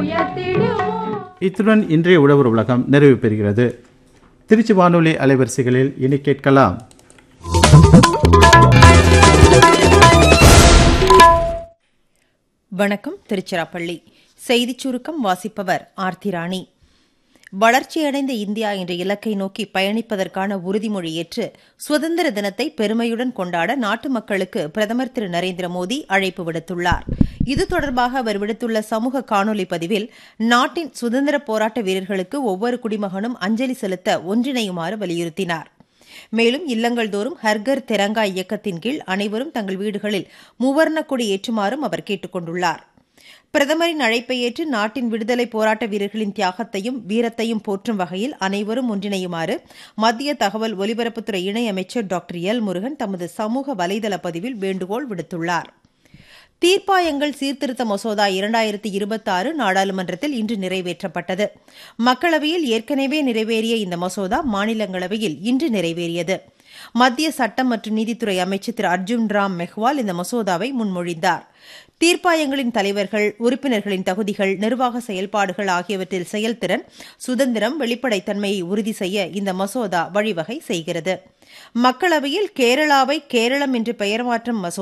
உயர்த்திடுவோம் இத்துடன் இன்றைய உழவர் உலகம் நிறைவு பெறுகிறது திருச்சி வானொலி அலைவரிசைகளில் இனி கேட்கலாம் வணக்கம் திருச்சிராப்பள்ளி செய்திச் சுருக்கம் வாசிப்பவர் ஆர்த்திராணி வளர்ச்சியடைந்த இந்தியா என்ற இலக்கை நோக்கி பயணிப்பதற்கான உறுதிமொழி ஏற்று சுதந்திர தினத்தை பெருமையுடன் கொண்டாட நாட்டு மக்களுக்கு பிரதமர் திரு நரேந்திர மோடி அழைப்பு விடுத்துள்ளார் இது தொடர்பாக அவர் விடுத்துள்ள சமூக காணொலி பதிவில் நாட்டின் சுதந்திர போராட்ட வீரர்களுக்கு ஒவ்வொரு குடிமகனும் அஞ்சலி செலுத்த ஒன்றிணையுமாறு வலியுறுத்தினார் மேலும் இல்லங்கள் தோறும் ஹர்கர் திரங்கா இயக்கத்தின் கீழ் அனைவரும் தங்கள் வீடுகளில் மூவர்ண கொடி ஏற்றுமாறும் அவர் கேட்டுக் கொண்டுள்ளார் பிரதமரின் அழைப்பை ஏற்று நாட்டின் விடுதலை போராட்ட வீரர்களின் தியாகத்தையும் வீரத்தையும் போற்றும் வகையில் அனைவரும் ஒன்றிணையுமாறு மத்திய தகவல் ஒலிபரப்புத்துறை இணையமைச்சர் டாக்டர் எல் முருகன் தமது சமூக வலைதள பதிவில் வேண்டுகோள் விடுத்துள்ளார் தீர்ப்பாயங்கள் சீர்திருத்த மசோதா இரண்டாயிரத்தி இருபத்தாறு நாடாளுமன்றத்தில் இன்று நிறைவேற்றப்பட்டது மக்களவையில் ஏற்கனவே நிறைவேறிய இந்த மசோதா மாநிலங்களவையில் இன்று நிறைவேறியது மத்திய சட்டம் மற்றும் நீதித்துறை அமைச்சர் திரு அர்ஜுன் ராம் மெஹ்வால் இந்த மசோதாவை முன்மொழிந்தார் தீர்ப்பாயங்களின் தலைவர்கள் உறுப்பினர்களின் தகுதிகள் நிர்வாக செயல்பாடுகள் ஆகியவற்றில் செயல்திறன் சுதந்திரம் வெளிப்படைத்தன்மையை உறுதி செய்ய இந்த மசோதா வழிவகை செய்கிறது மக்களவையில் கேரளாவை கேரளம் என்று பெயர் மாற்றம் மசோதா